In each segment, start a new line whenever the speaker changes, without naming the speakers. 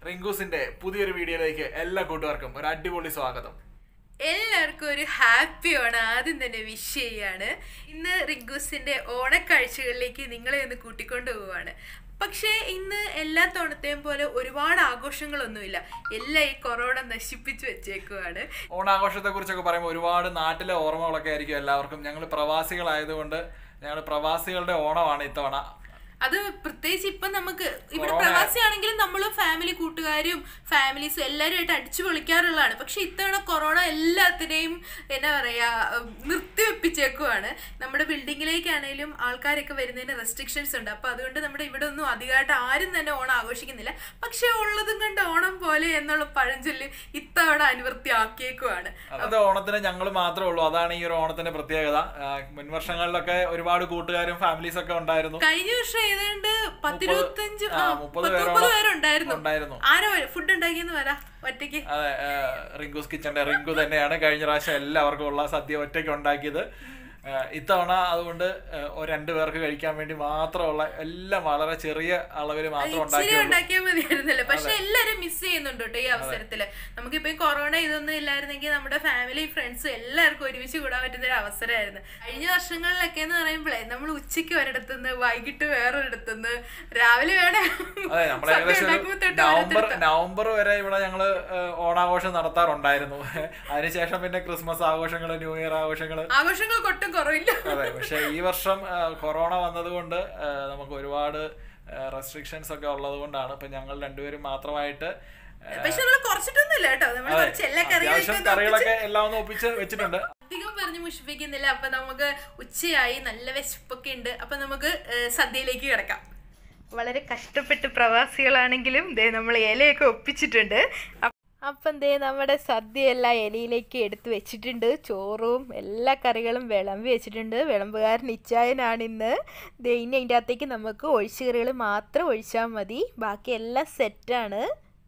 റിങ്കൂസിന്റെ പുതിയൊരു വീഡിയോയിലേക്ക് എല്ലാ കൂട്ടുകാർക്കും ഒരു അടിപൊളി സ്വാഗതം
എല്ലാവർക്കും ഒരു ഹാപ്പി ഓണം ആദ്യം തന്നെ വിഷ് ചെയ്യാണ് ഇന്ന് റിങ്കൂസിന്റെ ഓണക്കാഴ്ചകളിലേക്ക് നിങ്ങളെ ഒന്ന് കൂട്ടിക്കൊണ്ടു പോവാണ് പക്ഷേ ഇന്ന് എല്ലാ തോണത്തെയും പോലെ ഒരുപാട് ആഘോഷങ്ങളൊന്നുമില്ല എല്ലാം ഈ കൊറോണ നശിപ്പിച്ചു വെച്ചേക്കുവാണ്
ഓണാഘോഷത്തെ കുറിച്ചൊക്കെ പറയുമ്പോൾ ഒരുപാട് നാട്ടിലെ ഓർമ്മകളൊക്കെ ആയിരിക്കും എല്ലാവർക്കും ഞങ്ങൾ പ്രവാസികളായതുകൊണ്ട് ഞങ്ങൾ പ്രവാസികളുടെ ഓണമാണ് ഇത്തവണ
അത് പ്രത്യേകിച്ച് ഇപ്പൊ നമുക്ക് ഇവിടെ
കൊറോണ-
പ്രവാസിയാണെങ്കിലും നമ്മളും ഫാമിലി കൂട്ടുകാരും ഫാമിലീസും എല്ലാവരുമായിട്ട് അടിച്ചു പൊളിക്കാറുള്ളതാണ് പക്ഷെ ഇത്തവണ കൊറോണ എല്ലാത്തിനെയും എന്നാ പറയാ ഉം, നിർത്തിവെപ്പിച്ചേക്കുവാണ് നമ്മുടെ ബിൽഡിങ്ങിലേക്കാണേലും ആൾക്കാരൊക്കെ വരുന്നതിന് റെസ്ട്രിക്ഷൻസ് ഉണ്ട് അപ്പൊ അതുകൊണ്ട് നമ്മുടെ ഇവിടെ ഒന്നും അധികമായിട്ട് ആരും തന്നെ ഓണം ആഘോഷിക്കുന്നില്ല പക്ഷെ ഉള്ളതും കണ്ട് ഓണം പോലെ എന്നുള്ള പഴഞ്ചൊല്ല് ഇത്തവണ അനുവൃത്തിയാക്കിയേക്കുവാണ്
അത് ഓണത്തിന് ഞങ്ങൾ മാത്രമേ ഉള്ളൂ അതാണ് ഈ ഒരു ഓണത്തിന്റെ പ്രത്യേകത ആ, മുൻ വർഷങ്ങളിലൊക്കെ ഒരുപാട് കൂട്ടുകാരും ഫാമിലീസ് ഒക്കെ ഉണ്ടായിരുന്നു
കഴിഞ്ഞ വർഷം ഏതാണ്ട് പത്തിരുപത്തഞ്ച്
ആ,
ആ,
മുപ്പത്
പത്ത്
പേരോളം
മുപ്പത് പേരുണ്ടായിരുന്നു
ഉണ്ടായിരുന്നു
ആരോ ഫുഡ് ഉണ്ടാക്കിയെന്ന് വരാ ഒറ്റയ്ക്ക്
അതെ ആ, റിങ്കൂസ് കിച്ചന്റെ റിങ്കു തന്നെയാണ് കഴിഞ്ഞ പ്രാവശ്യം എല്ലാവർക്കും ഉള്ള സദ്യ ഒറ്റയ്ക്ക് ഉണ്ടാക്കിയത് ആ, ഇത്തവണ അതുകൊണ്ട് ആ, ഒരു രണ്ട് പേർക്ക് കഴിക്കാൻ വേണ്ടി മാത്രമുള്ള എല്ലാം വളരെ ചെറിയ അളവിൽ മാത്രം
ഇച്ചിരി
ഉണ്ടാക്കിയുള്ളൂ
ഉണ്ടാക്കിയാൽ മതിയായിരുന്നല്ലോ പക്ഷെ എല്ലാരും മിസ് ചെയ്യുന്നുണ്ട് കേട്ടോ ഈ അവസരത്തില് നമുക്കിപ്പോ ഈ കൊറോണ ഇതൊന്നും ഇല്ലായിരുന്നെങ്കിൽ നമ്മുടെ ഫാമിലി ഫ്രണ്ട്സും എല്ലാവർക്കും ഒരുമിച്ച് കൂടാൻ പറ്റുന്ന ഒരു അവസരമായിരുന്നു കഴിഞ്ഞ വർഷങ്ങളിലൊക്കെ എന്ന് പറയുമ്പോഴേ നമ്മൾ ഉച്ചയ്ക്ക് ഒരിടത്തുനിന്ന് വൈകിട്ട് വേറൊരിടത്തുനിന്ന് രാവിലെ വേണേ
അതെ നമ്മൾ
സദ്യ
ഏകദേശം ഒരു
ഉണ്ടാക്കുമ്പോ തൊട്ട്
നവംബർ
ഓരോരുത്തർക്ക്
നവംബർ വരെ ഇവിടെ ഞങ്ങള് ആ, ഓണാഘോഷം നടത്താറുണ്ടായിരുന്നു അതിനുശേഷം പിന്നെ ക്രിസ്മസ് ആഘോഷങ്ങള് ന്യൂ ഇയർ ആഘോഷങ്ങള്
ആഘോഷങ്ങൾക്ക് ഒട്ടും കുറവില്ല
അതെ പക്ഷെ ഈ വർഷം ആ, കൊറോണ വന്നതുകൊണ്ട് ആ, നമുക്ക് ഒരുപാട് റെസ്ട്രിക്ഷൻസ് ഒക്കെ ഉള്ളത് കൊണ്ടാണ് ഇപ്പൊ ഞങ്ങൾ രണ്ടുപേരും മാത്രമായിട്ട് ആ,
പക്ഷെ നമ്മൾ കുറച്ചിട്ടൊന്നുമില്ല കേട്ടോ നമ്മൾ
അതെ,
കുറച്ച് എല്ലാ
അത്യാവശ്യം
കറികളൊക്കെ
കറികളൊക്കെ എല്ലാം ഒന്ന് ഒപ്പിച്ച് വെച്ചിട്ടുണ്ട്
അധികം പറഞ്ഞ് മുഷിപ്പിക്കുന്നില്ല അപ്പൊ നമുക്ക് ഉച്ചയായി നല്ല വിശപ്പൊക്കെ ഉണ്ട് അപ്പൊ നമുക്ക് ഏഹ്, സദ്യയിലേക്ക് കിടക്കാം വളരെ കഷ്ടപ്പെട്ട് പ്രവാസികളാണെങ്കിലും ദേ നമ്മൾ ഇലയൊക്കെ ഒപ്പിച്ചിട്ടുണ്ട് അപ്പ- അപ്പം ദേ നമ്മുടെ സദ്യ എല്ലാം ഇലയിലേക്ക് എടുത്ത് വെച്ചിട്ടുണ്ട് ചോറും എല്ലാ കറികളും വിളമ്പി വെച്ചിട്ടുണ്ട് വിളമ്പുകാരൻ ഇച്ചായനാണ് ഇന്ന് ദേ ഇനി അതിൻ്റെ അകത്തേക്ക് നമുക്ക് ഒഴിച്ചു കറികൾ മാത്രം ഒഴിച്ചാൽ മതി ബാക്കി എല്ലാം സെറ്റാണ്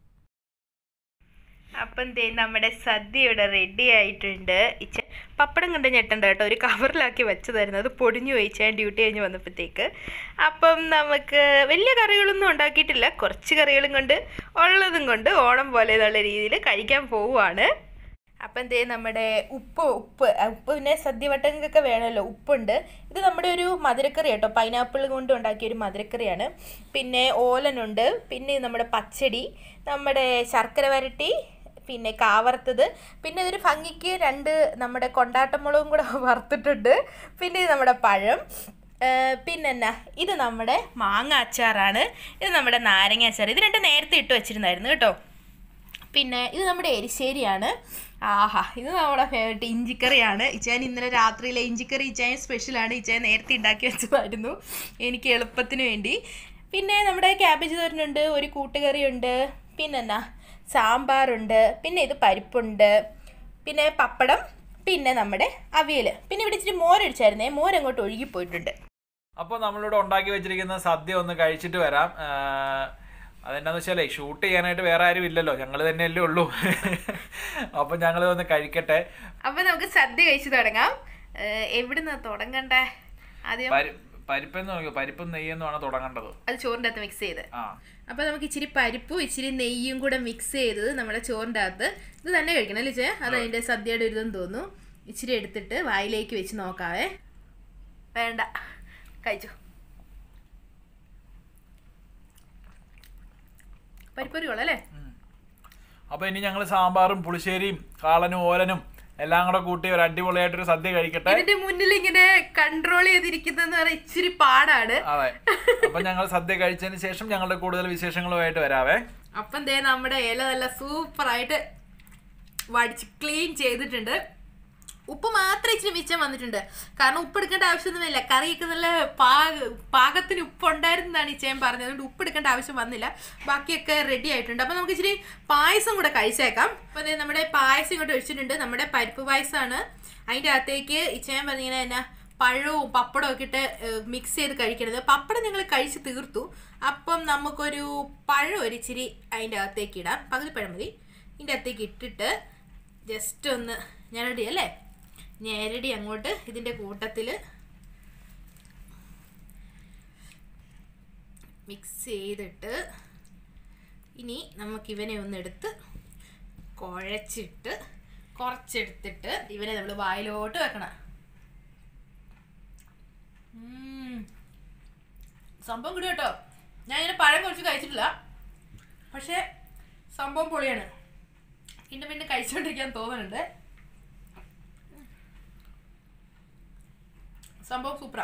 അപ്പം ദേ നമ്മുടെ സദ്യ ഇവിടെ റെഡി ആയിട്ടുണ്ട് ഇച്ച പപ്പടം കണ്ട് ഞെട്ടണ്ട കേട്ടോ ഒരു കവറിലാക്കി വെച്ചതായിരുന്നു അത് പൊടിഞ്ഞു പോയി ഞാൻ ഡ്യൂട്ടി കഴിഞ്ഞ് വന്നപ്പോഴത്തേക്ക് അപ്പം നമുക്ക് വലിയ കറികളൊന്നും ഉണ്ടാക്കിയിട്ടില്ല കുറച്ച് കറികളും കൊണ്ട് ഉള്ളതും കൊണ്ട് ഓണം പോലെ എന്നുള്ള രീതിയിൽ കഴിക്കാൻ പോവുകയാണ് അപ്പം ദേ നമ്മുടെ ഉപ്പ് ഉപ്പ് ആ, ഉപ്പ് പിന്നെ സദ്യവട്ടങ്ങൾക്കൊക്കെ വേണമല്ലോ ഉപ്പുണ്ട് ഇത് നമ്മുടെ ഒരു മധുരക്കറി കേട്ടോ പൈനാപ്പിൾ കൊണ്ട് ഉണ്ടാക്കിയ ഒരു മധുരക്കറിയാണ് പിന്നെ ഓലനുണ്ട് പിന്നെ നമ്മുടെ പച്ചടി നമ്മുടെ ശർക്കര വരട്ടി പിന്നെ കാവറുത്തത് പിന്നെ ഇതൊരു ഭംഗിക്ക് രണ്ട് നമ്മുടെ കൊണ്ടാട്ടമുളകും കൂടെ വറുത്തിട്ടുണ്ട് പിന്നെ ഇത് നമ്മുടെ പഴം പിന്നെന്നാ ഇത് നമ്മുടെ മാങ്ങ അച്ചാറാണ് ഇത് നമ്മുടെ നാരങ്ങ അച്ചാർ ഇത് രണ്ട് നേരത്തെ ഇട്ട് വെച്ചിരുന്നായിരുന്നു കേട്ടോ പിന്നെ ഇത് നമ്മുടെ എരിശ്ശേരിയാണ് ആഹാ ഇത് നമ്മുടെ ഫേവറേറ്റ് ഇഞ്ചിക്കറിയാണ് ഇച്ചാൻ ഇന്നലെ രാത്രിയിലെ ഇഞ്ചിക്കറി ഇച്ചാൻ സ്പെഷ്യലാണ് ഇച്ചാൻ നേരത്തെ ഉണ്ടാക്കി വെച്ചതായിരുന്നു എനിക്ക് എളുപ്പത്തിന് വേണ്ടി പിന്നെ നമ്മുടെ ക്യാബേജ് തോരനുണ്ട് ഒരു കൂട്ടുകറിയുണ്ട് പിന്നെന്നാ സാമ്പാറുണ്ട് പിന്നെ ഇത് പരിപ്പുണ്ട് പിന്നെ പപ്പടം പിന്നെ നമ്മുടെ അവിയൽ പിന്നെ ഇവിടെ ഇച്ചിരി മോരൊഴിച്ചായിരുന്നേ മോരങ്ങോട്ട് ഒഴുകിപ്പോയിട്ടുണ്ട്
അപ്പൊ നമ്മളിവിടെ ഉണ്ടാക്കി വെച്ചിരിക്കുന്ന സദ്യ ഒന്ന് കഴിച്ചിട്ട് വരാം ആ, അതെന്നാന്ന് വെച്ചാലേ ഷൂട്ട് ചെയ്യാനായിട്ട് വേറെ ആരും ഇല്ലല്ലോ ഞങ്ങൾ തന്നെയല്ലേ ഉള്ളൂ അപ്പൊ ഞങ്ങൾ ഒന്ന് കഴിക്കട്ടെ
അപ്പൊ നമുക്ക് സദ്യ കഴിച്ചു തുടങ്ങാം ഏഹ് എവിടുന്നാ തുടങ്ങണ്ടേ ആദ്യം
പരി പരിപ്പെന്ന് നോക്കിയോ പരിപ്പും നെയ്യെന്നുമാണ് തുടങ്ങേണ്ടത്
അത് ചോറിൻ്റെ അകത്ത് മിക്സ് ചെയ്ത്
ആ
അപ്പൊ നമുക്ക് ഇച്ചിരി പരിപ്പും ഇച്ചിരി നെയ്യും കൂടെ മിക്സ് ചെയ്തത് നമ്മുടെ ചോറിൻ്റെ അകത്ത് ഇത് തന്നെ കഴിക്കണം അല്ലേ ചേ അത് അതിന്റെ സദ്യയുടെ ഒരു ഇതെന്ന് തോന്നുന്നു ഇച്ചിരി എടുത്തിട്ട് വായിലേക്ക് വെച്ച് നോക്കാവേ വേണ്ട കഴിച്ചു പരിപ്പൊരി കൊള്ളാം അല്ലേ
അപ്പൊ ഇനി ഞങ്ങൾ സാമ്പാറും പുളിശ്ശേരിയും കാളനും ഓലനും എല്ലാം കൂടെ കൂട്ടി ഒരു അടിപൊളിയായിട്ടൊരു സദ്യ കഴിക്കട്ടെ
ഇതിന്റെ മുന്നിൽ ഇങ്ങനെ കൺട്രോൾ ചെയ്തിരിക്കുന്നതെന്ന് പറഞ്ഞാൽ ഇച്ചിരി പാടാണ്
അതെ അപ്പൊ ഞങ്ങൾ സദ്യ കഴിച്ചതിന് ശേഷം ഞങ്ങളുടെ കൂടുതൽ വിശേഷങ്ങളുമായിട്ട് വരാവേ
അപ്പം ദേ നമ്മുടെ ഇല നല്ല സൂപ്പറായിട്ട് വടിച്ച് ക്ലീൻ ചെയ്തിട്ടുണ്ട് ഉപ്പ് മാത്രം ഇച്ചിരി മിച്ചം വന്നിട്ടുണ്ട് കാരണം ഉപ്പ് എടുക്കേണ്ട ആവശ്യമൊന്നുമില്ല കറിയൊക്കെ നല്ല പാക പാകത്തിന് ഉപ്പ് ഉണ്ടായിരുന്നതാണ് ഇച്ചയും പറഞ്ഞത് അതുകൊണ്ട് ഉപ്പ് എടുക്കേണ്ട ആവശ്യം വന്നില്ല ബാക്കിയൊക്കെ റെഡി ആയിട്ടുണ്ട് അപ്പം നമുക്ക് ഇച്ചിരി പായസം കൂടെ കഴിച്ചേക്കാം അപ്പോൾ അതെ നമ്മുടെ പായസം ഇങ്ങോട്ട് ഒഴിച്ചിട്ടുണ്ട് നമ്മുടെ പരിപ്പ് പായസമാണ് അതിൻ്റെ അകത്തേക്ക് ഇച്ചയും പറഞ്ഞിങ്ങനെ എന്നാ പഴവും പപ്പടവും ഒക്കെ ഇട്ട് മിക്സ് ചെയ്ത് കഴിക്കണത് പപ്പടം ഞങ്ങൾ കഴിച്ച് തീർത്തു അപ്പം നമുക്കൊരു പഴം ഒരു ഇച്ചിരി അതിൻ്റെ അകത്തേക്ക് ഇടാം പകുതി പഴം മതി ഇതിൻ്റെ അകത്തേക്ക് ഇട്ടിട്ട് ജസ്റ്റ് ഒന്ന് ഞെരടി അല്ലേ ഞെരടി അങ്ങോട്ട് ഇതിൻ്റെ കൂട്ടത്തിൽ മിക്സ് ചെയ്തിട്ട് ഇനി നമുക്ക് ഇവനെ ഒന്നെടുത്ത് കുഴച്ചിട്ട് കുറച്ചെടുത്തിട്ട് ഇവനെ നമ്മൾ വായിലോട്ട് വെക്കണം ഉം. സംഭവം കിട്ടും കേട്ടോ ഞാൻ ഇങ്ങനെ പഴം കുറച്ച് കഴിച്ചിട്ടില്ല പക്ഷേ സംഭവം പൊളിയാണ് പിന്നെ പിന്നെ കഴിച്ചുകൊണ്ടിരിക്കാൻ തോന്നുന്നുണ്ട് സംഭവം സൂപ്പറാ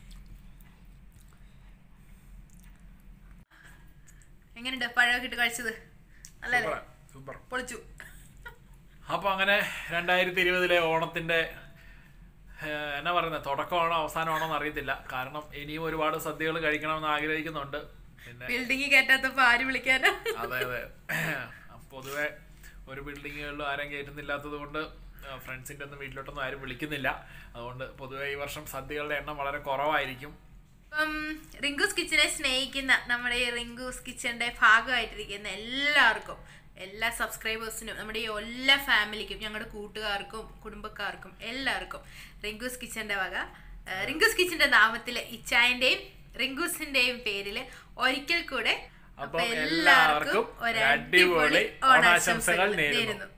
എങ്ങനെയുണ്ട് പഴമൊക്കെ ഇട്ട് കഴിച്ചത് നല്ലല്ലേ
സൂപ്പർ
പൊളിച്ചു
അപ്പോൾ അങ്ങനെ രണ്ടായിരത്തി ഇരുപതിലെ ഓണത്തിൻ്റെ ഏഹ്, എന്നാ പറയുന്നത് തുടക്കമാണോ അവസാനമാണോ എന്ന് അറിയത്തില്ല കാരണം ഇനിയും ഒരുപാട് സദ്യകൾ കഴിക്കണമെന്ന് ആഗ്രഹിക്കുന്നുണ്ട് പിന്നെ
ബിൽഡിംഗ് കയറ്റാത്തപ്പോ ആര് വിളിക്കാനാ
അതെ അതെ പൊതുവെ ഒരു ബിൽഡിങ്ങുകളിലും ആരും കയറ്റുന്നില്ലാത്തത് കൊണ്ട് ഫ്രണ്ട്സിൻ്റെ ഒന്നും വീട്ടിലോട്ടൊന്നും ആരും വിളിക്കുന്നില്ല അതുകൊണ്ട് പൊതുവെ ഈ വർഷം സദ്യകളുടെ എണ്ണം വളരെ കുറവായിരിക്കും
അപ്പം റിങ്കൂസ് കിച്ചനെ സ്നേഹിക്കുന്ന നമ്മുടെ ഈ റിങ്കൂസ് കിച്ചന്റെ ഭാഗമായിട്ടിരിക്കുന്ന എല്ലാവർക്കും എല്ലാ സബ്സ്ക്രൈബേഴ്സിനും നമ്മുടെ ഈ എല്ലാ ഫാമിലിക്കും ഞങ്ങളുടെ കൂട്ടുകാർക്കും കുടുംബക്കാർക്കും എല്ലാവർക്കും റിങ്കൂസ് കിച്ചന്റെ വക ആ, റിങ്കൂസ് കിച്ചന്റെ നാമത്തിലെ ഇച്ചായന്റെയും റിങ്കൂസിന്റെയും പേരിൽ ഒരിക്കൽ കൂടെ
അപ്പം എല്ലാവർക്കും ഒരു അടിപൊളി ഓണാശംസകൾ നേരുന്നു